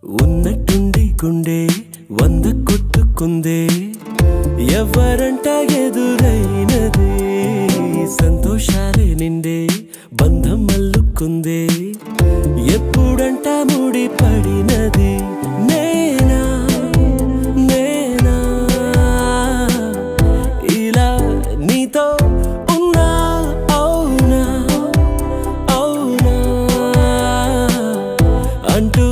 ఉన్నట్టుండి గుండె వంద కొట్టుకుందే ఎవరంట ఎదురైనది సంతోషాలే నిండే బంధం అల్లుకుందే ఎప్పుడంట ముడి పడినది నేనా నేనా ఇలా నీతో ఉన్నా అవునా అవునా అంటూ